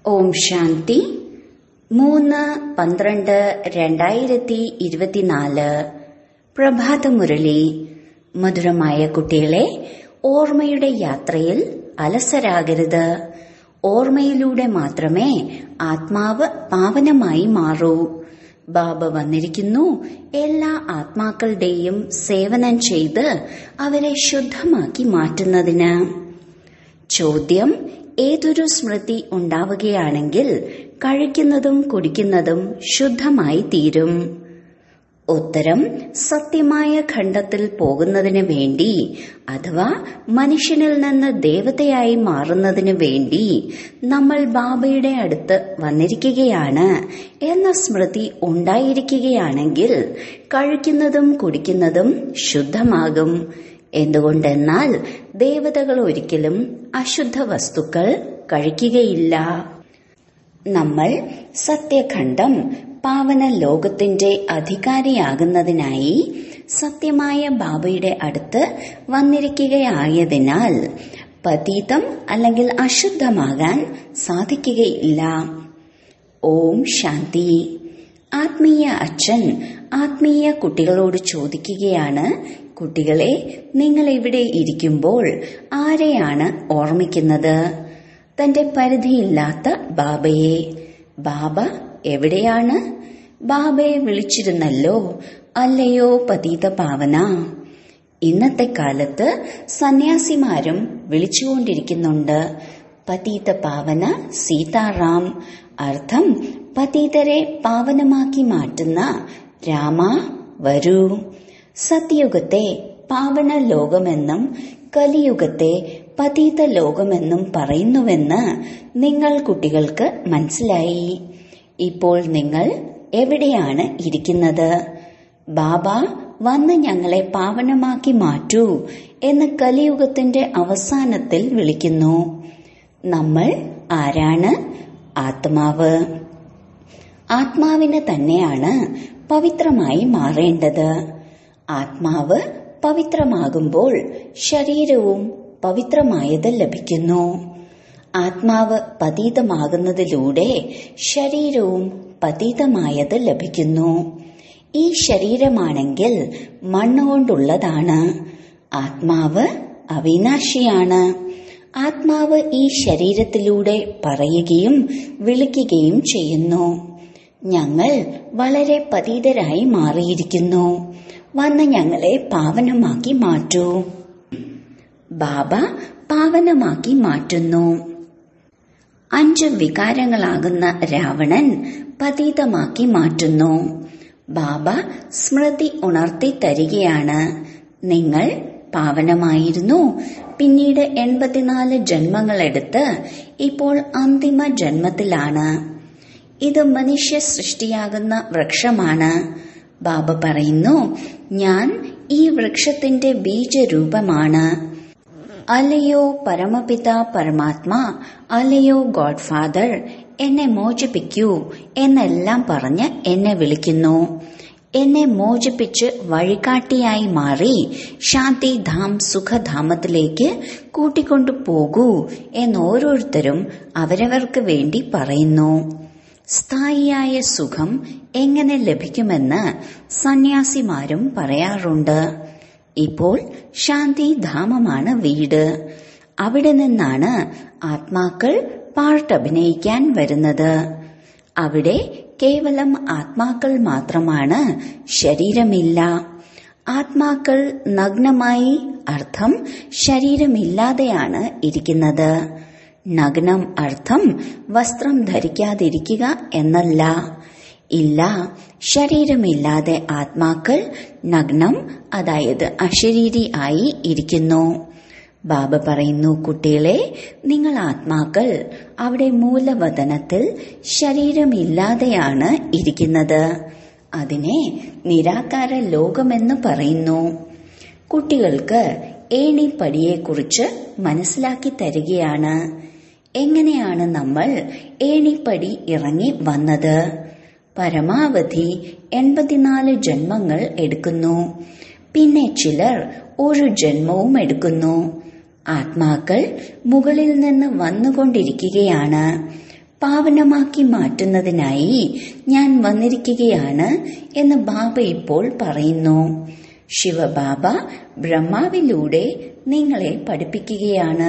ഓം ശാന്തി മൂന്ന് പന്ത്രണ്ട് രണ്ടായിരത്തി ഇരുപത്തിനാല് പ്രഭാതമുരളി മധുരമായ കുട്ടികളെ ഓർമ്മയുടെ യാത്രയിൽ അലസരാകരുത് ഓർമ്മയിലൂടെ മാത്രമേ ആത്മാവ് പാവനമായി മാറൂ ബാബ വന്നിരിക്കുന്നു എല്ലാ ആത്മാക്കളുടെയും സേവനം ചെയ്ത് അവരെ ശുദ്ധമാക്കി മാറ്റുന്നതിന് ചോദ്യം ഏതൊരു സ്മൃതി ഉണ്ടാവുകയാണെങ്കിൽ കഴിക്കുന്നതും കുടിക്കുന്നതും ശുദ്ധമായി തീരും ഉത്തരം സത്യമായ ഖണ്ഡത്തിൽ പോകുന്നതിന് വേണ്ടി അഥവാ മനുഷ്യനിൽ നിന്ന് ദേവതയായി മാറുന്നതിന് വേണ്ടി നമ്മൾ ബാബയുടെ അടുത്ത് വന്നിരിക്കുകയാണ് എന്ന സ്മൃതി ഉണ്ടായിരിക്കുകയാണെങ്കിൽ കഴിക്കുന്നതും കുടിക്കുന്നതും ശുദ്ധമാകും എന്തുകൊണ്ടെന്നാൽ ദേവതകൾ ഒരിക്കലും അശുദ്ധ വസ്തുക്കൾ കഴിക്കുകയില്ല നമ്മൾ സത്യഖണ്ഡം പാവന ലോകത്തിന്റെ അധികാരിയാകുന്നതിനായി സത്യമായ ബാബയുടെ അടുത്ത് വന്നിരിക്കുകയായതിനാൽ പതീതം അല്ലെങ്കിൽ അശുദ്ധമാകാൻ സാധിക്കുകയില്ല ഓം ശാന്തി ആത്മീയ അച്ഛൻ ആത്മീയ കുട്ടികളോട് ചോദിക്കുകയാണ് കുട്ടികളെ നിങ്ങൾ ഇവിടെ ഇരിക്കുമ്പോൾ ആരെയാണ് ഓർമ്മിക്കുന്നത് തന്റെ പരിധിയില്ലാത്ത ബാബയെ ബാബ എവിടെയാണ് ബാബയെ വിളിച്ചിരുന്നല്ലോ അല്ലയോ പതീത പാവന ഇന്നത്തെ കാലത്ത് സന്യാസിമാരും വിളിച്ചുകൊണ്ടിരിക്കുന്നുണ്ട് പതീത പാവന സീതാറാം അർത്ഥം പതീതരെ പാവനമാക്കി മാറ്റുന്ന രാമ വരൂ സത്യയുഗത്തെ പാവന ലോകമെന്നും കലിയുഗത്തെ പതീത ലോകമെന്നും പറയുന്നുവെന്ന് നിങ്ങൾ കുട്ടികൾക്ക് മനസ്സിലായി ഇപ്പോൾ നിങ്ങൾ എവിടെയാണ് ഇരിക്കുന്നത് ബാബ വന്ന് ഞങ്ങളെ പാവനമാക്കി മാറ്റൂ എന്ന് കലിയുഗത്തിന്റെ അവസാനത്തിൽ വിളിക്കുന്നു നമ്മൾ ആരാണ് ആത്മാവ് ആത്മാവിന് തന്നെയാണ് പവിത്രമായി മാറേണ്ടത് ആത്മാവ് പവിത്രമാകുമ്പോൾ ശരീരവും പവിത്രമായത് ലഭിക്കുന്നു ആത്മാവ് പതീതമാകുന്നതിലൂടെ ശരീരവും പതീതമായത് ലഭിക്കുന്നു ഈ ശരീരമാണെങ്കിൽ മണ്ണുകൊണ്ടുള്ളതാണ് ആത്മാവ് അവിനാശിയാണ് ആത്മാവ് ഈ ശരീരത്തിലൂടെ പറയുകയും വിളിക്കുകയും ചെയ്യുന്നു ഞങ്ങൾ വളരെ പതീതരായി മാറിയിരിക്കുന്നു വന്ന് ഞങ്ങളെ പാവനമാക്കി മാറ്റൂ ബാബ പാവനമാക്കി മാറ്റുന്നു അഞ്ച് വികാരങ്ങളാകുന്ന രാവണൻ പതീതമാക്കി മാറ്റുന്നു ബാബ സ്മൃതി ഉണർത്തി തരികയാണ് നിങ്ങൾ പാവനമായിരുന്നു പിന്നീട് എൺപത്തിനാല് ജന്മങ്ങളെടുത്ത് ഇപ്പോൾ അന്തിമ ജന്മത്തിലാണ് ഇത് മനുഷ്യ സൃഷ്ടിയാകുന്ന വൃക്ഷമാണ് ബാബ പറയുന്നു ഞാൻ ഈ വൃക്ഷത്തിന്റെ ബീജരൂപമാണ് അല്ലയോ പരമപിത പരമാത്മാ അല്ലയോ ഗോഡ് ഫാദർ എന്നെ മോചിപ്പിക്കൂ എന്നെല്ലാം പറഞ്ഞ് എന്നെ വിളിക്കുന്നു എന്നെ മോചിപ്പിച്ച് വഴികാട്ടിയായി മാറി ശാന്തിധാം സുഖധാമത്തിലേക്ക് കൂട്ടിക്കൊണ്ടു പോകൂ എന്നോരോരുത്തരും അവരവർക്ക് വേണ്ടി പറയുന്നു സ്ഥായിയായ സുഖം എങ്ങനെ ലഭിക്കുമെന്ന് സന്യാസിമാരും പറയാറുണ്ട് ഇപ്പോൾ ശാന്തിധാമമാണ് വീട് അവിടെ നിന്നാണ് ആത്മാക്കൾ പാട്ടഭിനയിക്കാൻ വരുന്നത് അവിടെ കേവലം ആത്മാക്കൾ മാത്രമാണ് ശരീരമില്ല ആത്മാക്കൾ നഗ്നമായി അർത്ഥം ശരീരമില്ലാതെയാണ് ഇരിക്കുന്നത് നഗ്നം അർത്ഥം വസ്ത്രം ധരിക്കാതിരിക്കുക എന്നല്ല ഇല്ല ശരീരമില്ലാതെ ആത്മാക്കൾ നഗ്നം അതായത് അശരീരി ആയി ഇരിക്കുന്നു ബാബ പറയുന്നു കുട്ടികളെ നിങ്ങൾ ആത്മാക്കൾ അവിടെ മൂലവതനത്തിൽ ശരീരമില്ലാതെയാണ് ഇരിക്കുന്നത് അതിനെ നിരാകാര ലോകമെന്ന് പറയുന്നു കുട്ടികൾക്ക് ഏണിപ്പടിയെക്കുറിച്ച് മനസ്സിലാക്കി തരികയാണ് എങ്ങനെയാണ് നമ്മൾ ഏണിപ്പടി ഇറങ്ങി വന്നത് പരമാവധി എൺപത്തിനാല് ജന്മങ്ങൾ എടുക്കുന്നു പിന്നെ ചിലർ ഒരു ജന്മവും എടുക്കുന്നു ആത്മാക്കൾ മുകളിൽ നിന്ന് വന്നുകൊണ്ടിരിക്കുകയാണ് പാവനമാക്കി മാറ്റുന്നതിനായി ഞാൻ വന്നിരിക്കുകയാണ് എന്ന് ബാബ ഇപ്പോൾ പറയുന്നു ശിവബാബ ബ്രഹ്മാവിലൂടെ നിങ്ങളെ പഠിപ്പിക്കുകയാണ്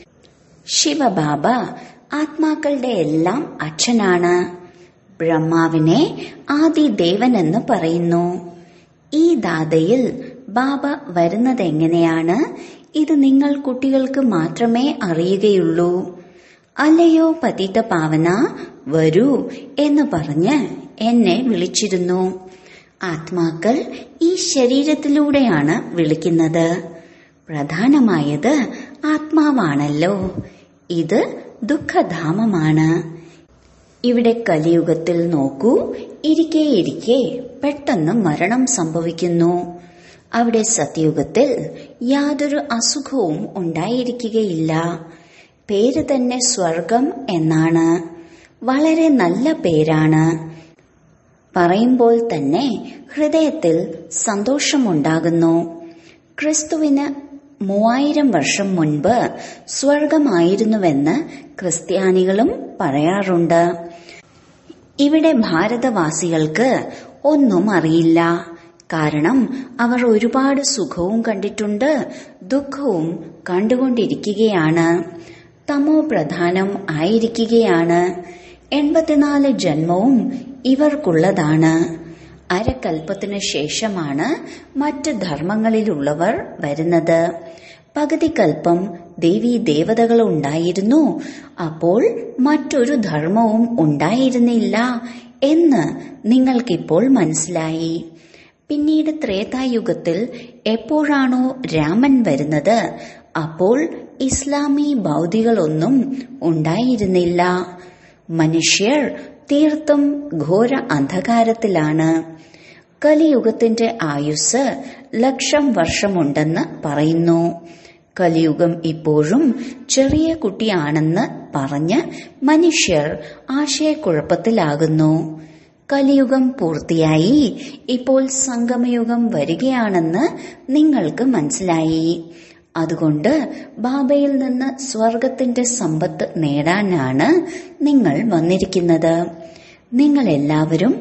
ശിവബാബ ആത്മാക്കളുടെ എല്ലാം അച്ഛനാണ് ബ്രഹ്മാവിനെ ആദി ദേവനെന്ന് പറയുന്നു ഈ ദാതയിൽ ബാബ വരുന്നതെങ്ങനെയാണ് ഇത് നിങ്ങൾ കുട്ടികൾക്ക് മാത്രമേ അറിയുകയുള്ളൂ അല്ലയോ പതിത പാവന വരൂ എന്ന് പറഞ്ഞ് എന്നെ വിളിച്ചിരുന്നു ആത്മാക്കൾ ഈ ശരീരത്തിലൂടെയാണ് വിളിക്കുന്നത് പ്രധാനമായത് ആത്മാവാണല്ലോ ഇത് ദുഃഖധാമമാണ് ഇവിടെ കലിയുഗത്തിൽ നോക്കൂ ഇരിക്കെ ഇരിക്കെ പെട്ടെന്ന് മരണം സംഭവിക്കുന്നു അവിടെ സത്യയുഗത്തിൽ യാതൊരു അസുഖവും ഉണ്ടായിരിക്കുകയില്ല പേര് തന്നെ സ്വർഗം എന്നാണ് വളരെ നല്ല പേരാണ് പറയുമ്പോൾ തന്നെ ഹൃദയത്തിൽ സന്തോഷമുണ്ടാകുന്നു ക്രിസ്തുവിന് മൂവായിരം വർഷം മുൻപ് സ്വർഗമായിരുന്നുവെന്ന് ക്രിസ്ത്യാനികളും പറയാറുണ്ട് ഇവിടെ ഭാരതവാസികൾക്ക് ഒന്നും അറിയില്ല കാരണം അവർ ഒരുപാട് സുഖവും കണ്ടിട്ടുണ്ട് ദുഃഖവും കണ്ടുകൊണ്ടിരിക്കുകയാണ് തമോ പ്രധാനം ആയിരിക്കുകയാണ് എൺപത്തിനാല് ജന്മവും ഇവർക്കുള്ളതാണ് അരക്കൽപ്പത്തിനു ശേഷമാണ് മറ്റ് ധർമ്മങ്ങളിലുള്ളവർ വരുന്നത് പകുതി കൽപ്പം ദേവീ ദേവതകൾ ഉണ്ടായിരുന്നു അപ്പോൾ മറ്റൊരു ധർമ്മവും ഉണ്ടായിരുന്നില്ല എന്ന് നിങ്ങൾക്കിപ്പോൾ മനസ്സിലായി പിന്നീട് ത്രേതായുഗത്തിൽ എപ്പോഴാണോ രാമൻ വരുന്നത് അപ്പോൾ ഇസ്ലാമി ബൗദ്ധികളൊന്നും ഉണ്ടായിരുന്നില്ല മനുഷ്യർ തീർത്തും ഘോര അന്ധകാരത്തിലാണ് കലിയുഗത്തിന്റെ ആയുസ് ലക്ഷം വർഷമുണ്ടെന്ന് പറയുന്നു കലിയുഗം ഇപ്പോഴും ചെറിയ കുട്ടിയാണെന്ന് പറഞ്ഞ് മനുഷ്യർ ആശയക്കുഴപ്പത്തിലാകുന്നു കലിയുഗം പൂർത്തിയായി ഇപ്പോൾ സംഗമയുഗം വരികയാണെന്ന് നിങ്ങൾക്ക് മനസ്സിലായി അതുകൊണ്ട് ബാബയിൽ നിന്ന് സ്വർഗത്തിന്റെ സമ്പത്ത് നേടാനാണ് നിങ്ങൾ വന്നിരിക്കുന്നത് നിങ്ങൾ എല്ലാവരും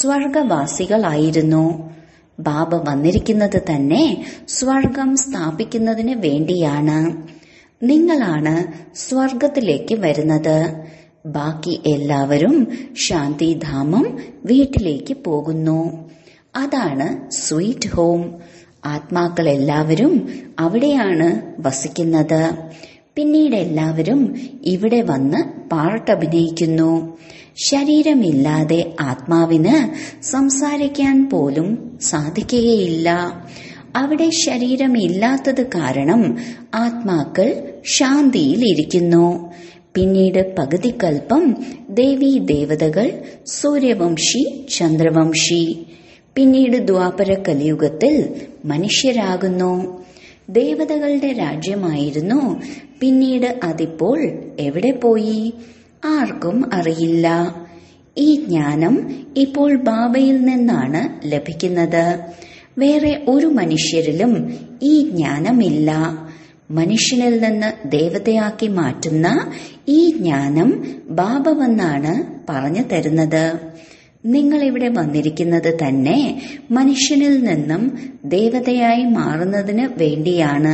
സ്വർഗവാസികളായിരുന്നു ബാബ വന്നിരിക്കുന്നത് തന്നെ സ്വർഗം സ്ഥാപിക്കുന്നതിന് വേണ്ടിയാണ് നിങ്ങളാണ് സ്വർഗത്തിലേക്ക് വരുന്നത് ബാക്കി എല്ലാവരും ശാന്തിധാമം വീട്ടിലേക്ക് പോകുന്നു അതാണ് സ്വീറ്റ് ഹോം ആത്മാക്കൾ എല്ലാവരും അവിടെയാണ് വസിക്കുന്നത് പിന്നീട് എല്ലാവരും ഇവിടെ വന്ന് പാർട്ടഭിനയിക്കുന്നു ശരീരമില്ലാതെ ആത്മാവിന് സംസാരിക്കാൻ പോലും സാധിക്കുകയില്ല അവിടെ ശരീരമില്ലാത്തത് കാരണം ആത്മാക്കൾ ശാന്തിയിലിരിക്കുന്നു പിന്നീട് പകുതിക്കൽപ്പം ദേവീ ദേവതകൾ സൂര്യവംശി ചന്ദ്രവംശി പിന്നീട് ദ്വാപര കലിയുഗത്തിൽ മനുഷ്യരാകുന്നു ദേവതകളുടെ രാജ്യമായിരുന്നു പിന്നീട് അതിപ്പോൾ എവിടെ പോയി ആർക്കും അറിയില്ല ഈ ജ്ഞാനം ഇപ്പോൾ ബാബയിൽ നിന്നാണ് ലഭിക്കുന്നത് വേറെ ഒരു മനുഷ്യരിലും ഈ ജ്ഞാനമില്ല മനുഷ്യനിൽ നിന്ന് ദേവതയാക്കി മാറ്റുന്ന ഈ ജ്ഞാനം ബാബ വന്നാണ് പറഞ്ഞു തരുന്നത് നിങ്ങൾ ഇവിടെ വന്നിരിക്കുന്നത് തന്നെ മനുഷ്യനിൽ നിന്നും ദേവതയായി മാറുന്നതിന് വേണ്ടിയാണ്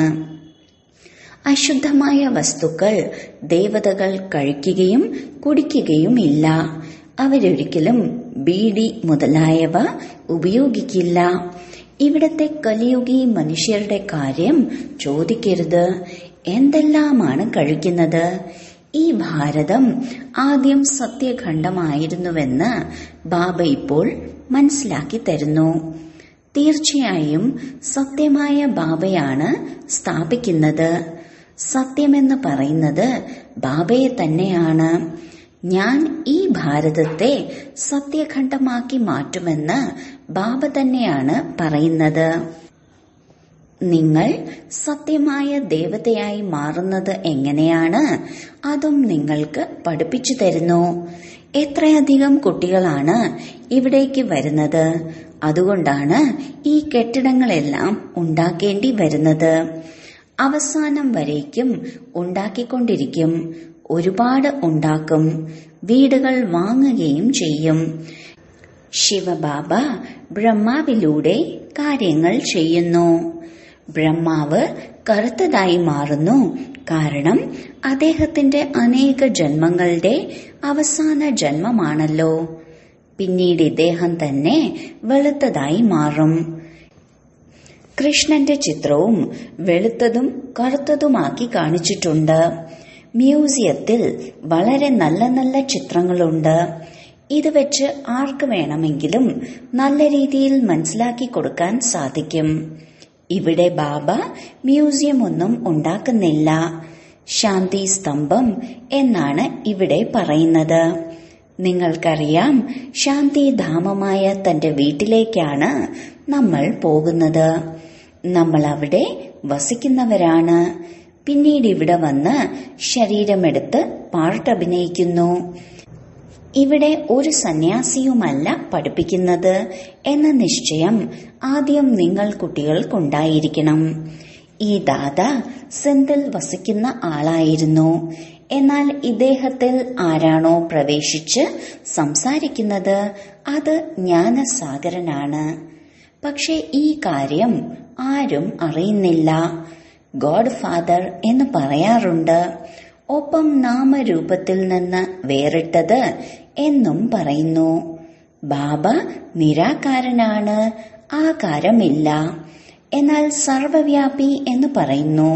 അശുദ്ധമായ വസ്തുക്കൾ ദേവതകൾ കഴിക്കുകയും കുടിക്കുകയും ഇല്ല അവരൊരിക്കലും ബീഡി മുതലായവ ഉപയോഗിക്കില്ല ഇവിടത്തെ കലിയുഗി മനുഷ്യരുടെ കാര്യം ചോദിക്കരുത് എന്തെല്ലാമാണ് കഴിക്കുന്നത് ഈ ഭാരതം ആദ്യം സത്യഖണ്ഡമായിരുന്നുവെന്ന് ബാബ ഇപ്പോൾ മനസ്സിലാക്കി തരുന്നു തീർച്ചയായും സത്യമായ ബാബയാണ് സ്ഥാപിക്കുന്നത് സത്യമെന്ന് പറയുന്നത് ബാബയെ തന്നെയാണ് ഞാൻ ഈ ഭാരതത്തെ സത്യഖണ്ഡമാക്കി മാറ്റുമെന്ന് ബാബ തന്നെയാണ് പറയുന്നത് നിങ്ങൾ സത്യമായ ദേവതയായി മാറുന്നത് എങ്ങനെയാണ് അതും നിങ്ങൾക്ക് പഠിപ്പിച്ചു തരുന്നു എത്രയധികം കുട്ടികളാണ് ഇവിടേക്ക് വരുന്നത് അതുകൊണ്ടാണ് ഈ കെട്ടിടങ്ങളെല്ലാം ഉണ്ടാക്കേണ്ടി വരുന്നത് അവസാനം വരേക്കും ഉണ്ടാക്കിക്കൊണ്ടിരിക്കും ഒരുപാട് ഉണ്ടാക്കും വീടുകൾ വാങ്ങുകയും ചെയ്യും ശിവബാബ ബ്രഹ്മാവിലൂടെ കാര്യങ്ങൾ ചെയ്യുന്നു ബ്രഹ്മാവ് കറുത്തതായി മാറുന്നു കാരണം അദ്ദേഹത്തിന്റെ അനേക ജന്മങ്ങളുടെ അവസാന ജന്മമാണല്ലോ പിന്നീട് ഇദ്ദേഹം തന്നെ വെളുത്തതായി മാറും കൃഷ്ണന്റെ ചിത്രവും വെളുത്തതും കറുത്തതുമാക്കി കാണിച്ചിട്ടുണ്ട് മ്യൂസിയത്തിൽ വളരെ നല്ല നല്ല ചിത്രങ്ങളുണ്ട് ഇത് വെച്ച് ആർക്ക് വേണമെങ്കിലും നല്ല രീതിയിൽ മനസ്സിലാക്കി കൊടുക്കാൻ സാധിക്കും ഇവിടെ ബാബ മ്യൂസിയം ഒന്നും ഉണ്ടാക്കുന്നില്ല ശാന്തി സ്തംഭം എന്നാണ് ഇവിടെ പറയുന്നത് നിങ്ങൾക്കറിയാം ശാന്തിധാമമായ തന്റെ വീട്ടിലേക്കാണ് നമ്മൾ പോകുന്നത് നമ്മൾ അവിടെ വസിക്കുന്നവരാണ് പിന്നീട് ഇവിടെ വന്ന് ശരീരമെടുത്ത് പാട്ടഭിനയിക്കുന്നു ഇവിടെ ഒരു സന്യാസിയുമല്ല പഠിപ്പിക്കുന്നത് എന്ന നിശ്ചയം ആദ്യം നിങ്ങൾ കുട്ടികൾക്കുണ്ടായിരിക്കണം ഈ ദാദ സിന്ധിൽ വസിക്കുന്ന ആളായിരുന്നു എന്നാൽ ഇദ്ദേഹത്തിൽ ആരാണോ പ്രവേശിച്ച് സംസാരിക്കുന്നത് അത് ജ്ഞാനസാഗരനാണ് പക്ഷെ ഈ കാര്യം ആരും അറിയുന്നില്ല ഗോഡ് ഫാദർ എന്ന് പറയാറുണ്ട് ഒപ്പം നാമരൂപത്തിൽ നിന്ന് വേറിട്ടത് എന്നും പറയുന്നു ബാബ നിരാകാരനാണ് ആകാരമില്ല എന്നാൽ സർവവ്യാപി എന്ന് പറയുന്നു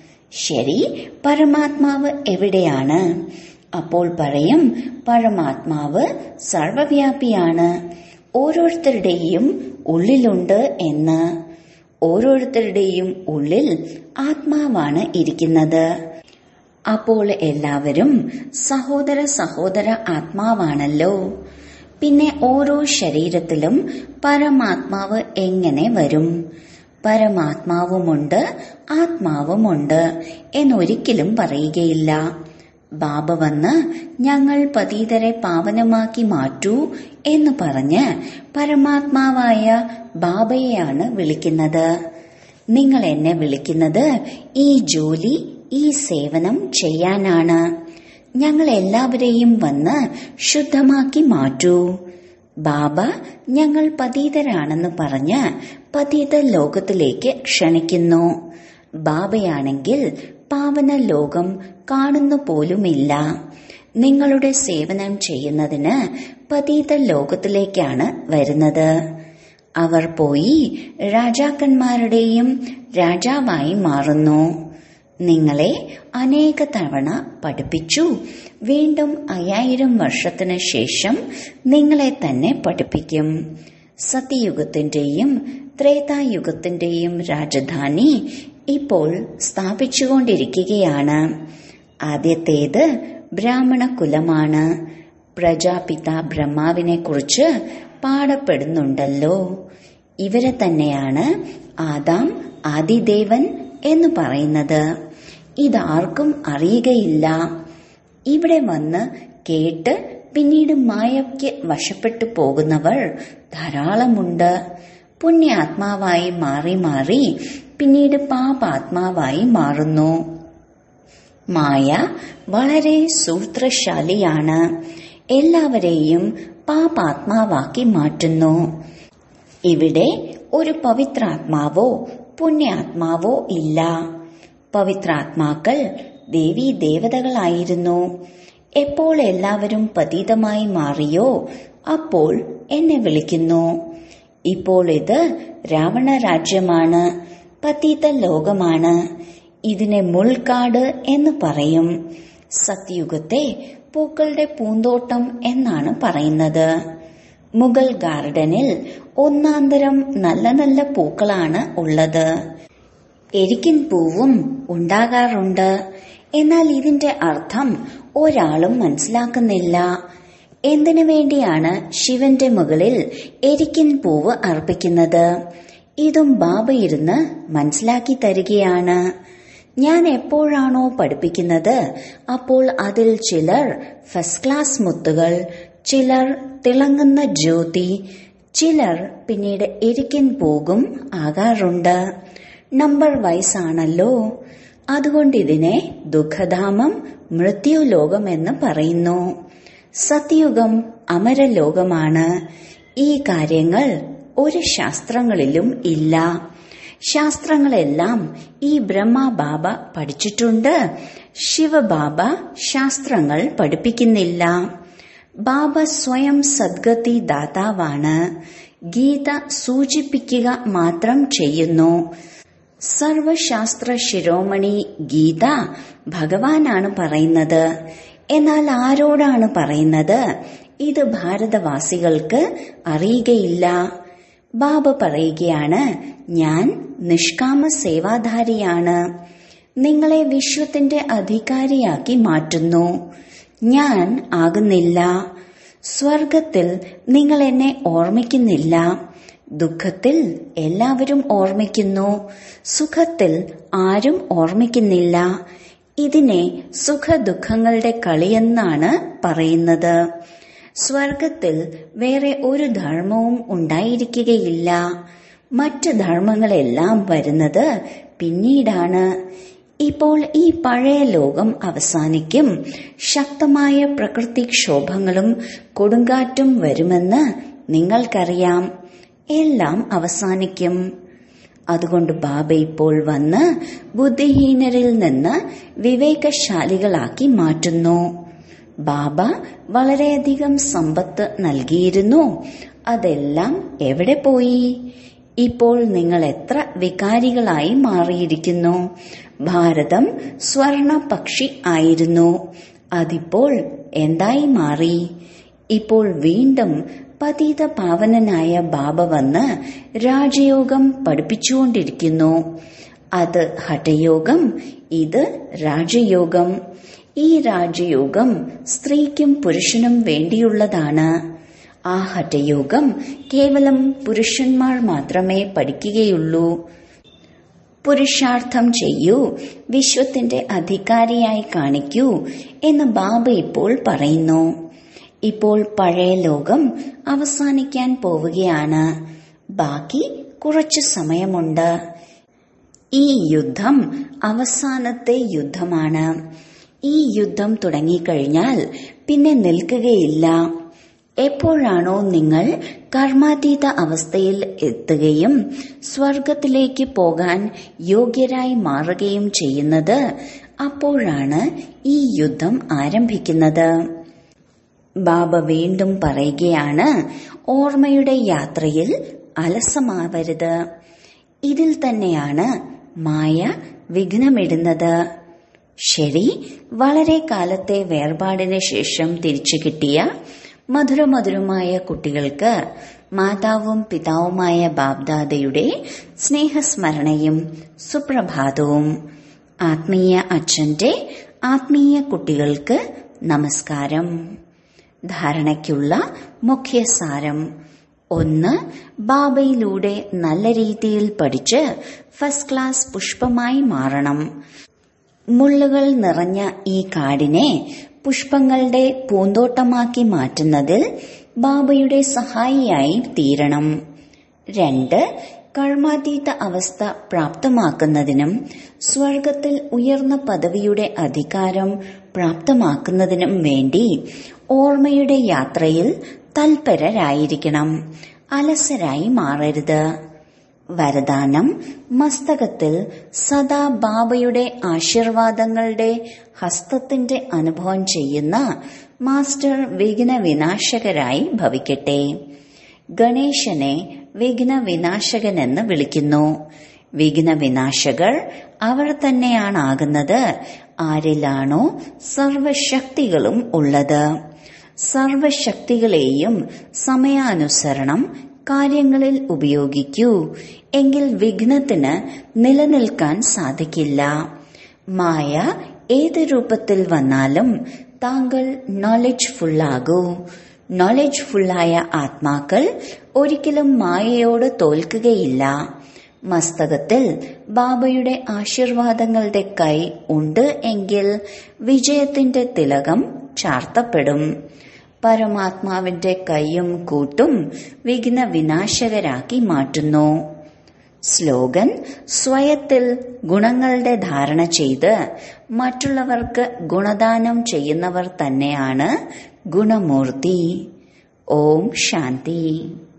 ശരി പരമാത്മാവ് എവിടെയാണ് അപ്പോൾ പറയും പരമാത്മാവ് സർവവ്യാപിയാണ് ഓരോരുത്തരുടെയും ഉള്ളിലുണ്ട് എന്ന് ഓരോരുത്തരുടെയും ഉള്ളിൽ ആത്മാവാണ് ഇരിക്കുന്നത് അപ്പോൾ എല്ലാവരും സഹോദര സഹോദര ആത്മാവാണല്ലോ പിന്നെ ഓരോ ശരീരത്തിലും പരമാത്മാവ് എങ്ങനെ വരും പരമാത്മാവുമുണ്ട് ആത്മാവുമുണ്ട് എന്നൊരിക്കലും പറയുകയില്ല ബാബ വന്ന് ഞങ്ങൾ പതീതരെ പാവനമാക്കി മാറ്റൂ എന്ന് പറഞ്ഞ് പരമാത്മാവായ ബാബയെയാണ് വിളിക്കുന്നത് നിങ്ങൾ എന്നെ വിളിക്കുന്നത് ഈ ജോലി ഈ സേവനം ചെയ്യാനാണ് ഞങ്ങൾ എല്ലാവരെയും വന്ന് ശുദ്ധമാക്കി മാറ്റൂ ബാബ ഞങ്ങൾ പതീതരാണെന്ന് പറഞ്ഞ് പതീത ലോകത്തിലേക്ക് ക്ഷണിക്കുന്നു ബാബയാണെങ്കിൽ പാവന ലോകം കാണുന്നു പോലുമില്ല നിങ്ങളുടെ സേവനം ചെയ്യുന്നതിന് പതീത ലോകത്തിലേക്കാണ് വരുന്നത് അവർ പോയി രാജാക്കന്മാരുടെയും രാജാവായി മാറുന്നു നിങ്ങളെ അനേക തവണ പഠിപ്പിച്ചു വീണ്ടും അയ്യായിരം വർഷത്തിന് ശേഷം നിങ്ങളെ തന്നെ പഠിപ്പിക്കും സത്യയുഗത്തിന്റെയും ത്രേതായുഗത്തിന്റെയും രാജധാനി ഇപ്പോൾ സ്ഥാപിച്ചുകൊണ്ടിരിക്കുകയാണ് ആദ്യത്തേത് ബ്രാഹ്മണ കുലമാണ് പ്രജാപിത ബ്രഹ്മാവിനെ കുറിച്ച് പാടപ്പെടുന്നുണ്ടല്ലോ ഇവരെ തന്നെയാണ് ആദാം ആദിദേവൻ എന്ന് പറയുന്നത് ഇതാർക്കും അറിയുകയില്ല ഇവിടെ വന്ന് കേട്ട് പിന്നീട് മായയ്ക്ക് വശപ്പെട്ടു പോകുന്നവർ ധാരാളമുണ്ട് പുണ്യാത്മാവായി മാറി മാറി പിന്നീട് പാപാത്മാവായി മാറുന്നു മായ വളരെ സൂത്രശാലിയാണ് എല്ലാവരെയും പാപാത്മാവാക്കി മാറ്റുന്നു ഇവിടെ ഒരു പവിത്രാത്മാവോ പുണ്യാത്മാവോ ഇല്ല പവിത്രാത്മാക്കൾ ദേവീ ദേവതകളായിരുന്നു എപ്പോൾ എല്ലാവരും പതീതമായി മാറിയോ അപ്പോൾ എന്നെ വിളിക്കുന്നു ഇപ്പോൾ ഇത് രാവണ രാജ്യമാണ് പതീത ലോകമാണ് ഇതിനെ മുൾക്കാട് എന്ന് പറയും സത്യുഗത്തെ പൂക്കളുടെ പൂന്തോട്ടം എന്നാണ് പറയുന്നത് മുഗൾ ഗാർഡനിൽ ഒന്നാന്തരം നല്ല നല്ല പൂക്കളാണ് ഉള്ളത് എരിക്കിൻ പൂവും ഉണ്ടാകാറുണ്ട് എന്നാൽ ഇതിന്റെ അർത്ഥം ഒരാളും മനസ്സിലാക്കുന്നില്ല എന്തിനു വേണ്ടിയാണ് ശിവന്റെ മുകളിൽ എരിക്കിൻ പൂവ് അർപ്പിക്കുന്നത് ഇതും ബാബ ഇരുന്ന് മനസ്സിലാക്കി തരികയാണ് ഞാൻ എപ്പോഴാണോ പഠിപ്പിക്കുന്നത് അപ്പോൾ അതിൽ ചിലർ ഫസ്റ്റ് ക്ലാസ് മുത്തുകൾ ചിലർ തിളങ്ങുന്ന ജ്യോതി ചിലർ പിന്നീട് എരിക്കിൻ പോകും ആകാറുണ്ട് നമ്പർ വൈസ് ആണല്ലോ അതുകൊണ്ട് ഇതിനെ ദുഃഖധാമം മൃത്യുലോകം എന്ന് പറയുന്നു സത്യയുഗം അമരലോകമാണ് ഈ കാര്യങ്ങൾ ഒരു ശാസ്ത്രങ്ങളിലും ഇല്ല ശാസ്ത്രങ്ങളെല്ലാം ഈ ബ്രഹ്മബാബ പഠിച്ചിട്ടുണ്ട് ശിവബാബ ശാസ്ത്രങ്ങൾ പഠിപ്പിക്കുന്നില്ല ബാബ സ്വയം സദ്ഗതി ദാതാവാണ് ഗീത സൂചിപ്പിക്കുക മാത്രം ചെയ്യുന്നു സർവശാസ്ത്ര ശിരോമണി ഗീത ഭഗവാനാണ് പറയുന്നത് എന്നാൽ ആരോടാണ് പറയുന്നത് ഇത് ഭാരതവാസികൾക്ക് അറിയുകയില്ല ബാബ പറയുകയാണ് ഞാൻ നിഷ്കാമ സേവാധാരിയാണ് നിങ്ങളെ വിശ്വത്തിന്റെ അധികാരിയാക്കി മാറ്റുന്നു ഞാൻ ആകുന്നില്ല സ്വർഗത്തിൽ നിങ്ങൾ എന്നെ ഓർമ്മിക്കുന്നില്ല ദുഃഖത്തിൽ എല്ലാവരും ഓർമ്മിക്കുന്നു സുഖത്തിൽ ആരും ഓർമ്മിക്കുന്നില്ല ഇതിനെ സുഖദുഃഖങ്ങളുടെ കളിയെന്നാണ് പറയുന്നത് സ്വർഗത്തിൽ വേറെ ഒരു ധർമ്മവും ഉണ്ടായിരിക്കുകയില്ല മറ്റ് ധർമ്മങ്ങളെല്ലാം വരുന്നത് പിന്നീടാണ് ഇപ്പോൾ ഈ പഴയ ലോകം അവസാനിക്കും ശക്തമായ പ്രകൃതിക്ഷോഭങ്ങളും കൊടുങ്കാറ്റും വരുമെന്ന് നിങ്ങൾക്കറിയാം എല്ലാം അവസാനിക്കും അതുകൊണ്ട് ബാബ ഇപ്പോൾ വന്ന് ബുദ്ധിഹീനരിൽ നിന്ന് വിവേകശാലികളാക്കി മാറ്റുന്നു ബാബ വളരെയധികം സമ്പത്ത് നൽകിയിരുന്നു അതെല്ലാം എവിടെ പോയി ഇപ്പോൾ നിങ്ങൾ എത്ര വികാരികളായി മാറിയിരിക്കുന്നു ഭാരതം സ്വർണ പക്ഷി ആയിരുന്നു അതിപ്പോൾ എന്തായി മാറി ഇപ്പോൾ വീണ്ടും പതീത പാവനനായ ബാബ വന്ന് രാജയോഗം പഠിപ്പിച്ചുകൊണ്ടിരിക്കുന്നു അത് ഹഠയോഗം ഇത് രാജയോഗം ഈ രാജയോഗം സ്ത്രീക്കും പുരുഷനും വേണ്ടിയുള്ളതാണ് ആ ഹഠയോഗം കേവലം പുരുഷന്മാർ മാത്രമേ പഠിക്കുകയുള്ളൂ പുരുഷാർത്ഥം ചെയ്യൂ വിശ്വത്തിന്റെ അധികാരിയായി കാണിക്കൂ എന്ന് ബാബ ഇപ്പോൾ പറയുന്നു ഇപ്പോൾ പഴയ ലോകം അവസാനിക്കാൻ പോവുകയാണ് ബാക്കി കുറച്ചു സമയമുണ്ട് ഈ യുദ്ധം അവസാനത്തെ യുദ്ധമാണ് ഈ യുദ്ധം തുടങ്ങിക്കഴിഞ്ഞാൽ പിന്നെ നിൽക്കുകയില്ല എപ്പോഴാണോ നിങ്ങൾ കർമാതീത അവസ്ഥയിൽ എത്തുകയും സ്വർഗത്തിലേക്ക് പോകാൻ യോഗ്യരായി മാറുകയും ചെയ്യുന്നത് അപ്പോഴാണ് ഈ യുദ്ധം ആരംഭിക്കുന്നത് ബാബ വീണ്ടും പറയുകയാണ് ഓർമ്മയുടെ യാത്രയിൽ അലസമാവരുത് ഇതിൽ തന്നെയാണ് മായ വിഘ്നമിടുന്നത് ശരി വളരെ കാലത്തെ വേർപാടിന് ശേഷം തിരിച്ചു കിട്ടിയ മധുരമധുരമായ കുട്ടികൾക്ക് മാതാവും പിതാവുമായ ബാബ്ദാദയുടെ സ്നേഹസ്മരണയും സുപ്രഭാതവും ആത്മീയ അച്ഛന്റെ ആത്മീയ കുട്ടികൾക്ക് നമസ്കാരം ധാരണയ്ക്കുള്ള മുഖ്യസാരം ഒന്ന് ബാബയിലൂടെ നല്ല രീതിയിൽ പഠിച്ച് ഫസ്റ്റ് ക്ലാസ് പുഷ്പമായി മാറണം മുള്ളുകൾ നിറഞ്ഞ ഈ കാടിനെ പുഷ്പങ്ങളുടെ പൂന്തോട്ടമാക്കി മാറ്റുന്നതിൽ ബാബയുടെ സഹായിയായി തീരണം രണ്ട് കർമാതീത അവസ്ഥ പ്രാപ്തമാക്കുന്നതിനും സ്വർഗത്തിൽ ഉയർന്ന പദവിയുടെ അധികാരം പ്രാപ്തമാക്കുന്നതിനും വേണ്ടി ഓർമ്മയുടെ യാത്രയിൽ തൽപരരായിരിക്കണം അലസരായി മാറരുത് വരദാനം മസ്തകത്തിൽ സദാ ബാബയുടെ ആശീർവാദങ്ങളുടെ ഹസ്തത്തിന്റെ അനുഭവം ചെയ്യുന്ന മാസ്റ്റർ വിഘ്ന വിനാശകരായി ഭവിക്കട്ടെ ഗണേശനെ വിഘ്ന വിനാശകനെന്ന് വിളിക്കുന്നു വിഘ്ന വിനാശകർ അവർ തന്നെയാണാകുന്നത് ആരിലാണോ സർവശക്തികളും ഉള്ളത് സർവശക്തികളെയും സമയാനുസരണം കാര്യങ്ങളിൽ ഉപയോഗിക്കൂ എങ്കിൽ വിഘ്നത്തിന് നിലനിൽക്കാൻ സാധിക്കില്ല മായ ഏത് രൂപത്തിൽ വന്നാലും താങ്കൾ നോളജ് ഫുള്ളാകൂ നോളജ് ഫുള്ളായ ആത്മാക്കൾ ഒരിക്കലും മായയോട് തോൽക്കുകയില്ല മസ്തകത്തിൽ ബാബയുടെ ആശീർവാദങ്ങളുടെ കൈ ഉണ്ട് എങ്കിൽ വിജയത്തിന്റെ തിലകം ചാർത്തപ്പെടും പരമാത്മാവിന്റെ കൈയും കൂട്ടും വിഘ്ന വിനാശകരാക്കി മാറ്റുന്നു സ്ലോഗൻ സ്വയത്തിൽ ഗുണങ്ങളുടെ ധാരണ ചെയ്ത് മറ്റുള്ളവർക്ക് ഗുണദാനം ചെയ്യുന്നവർ തന്നെയാണ് ഗുണമൂർത്തി ഓം ശാന്തി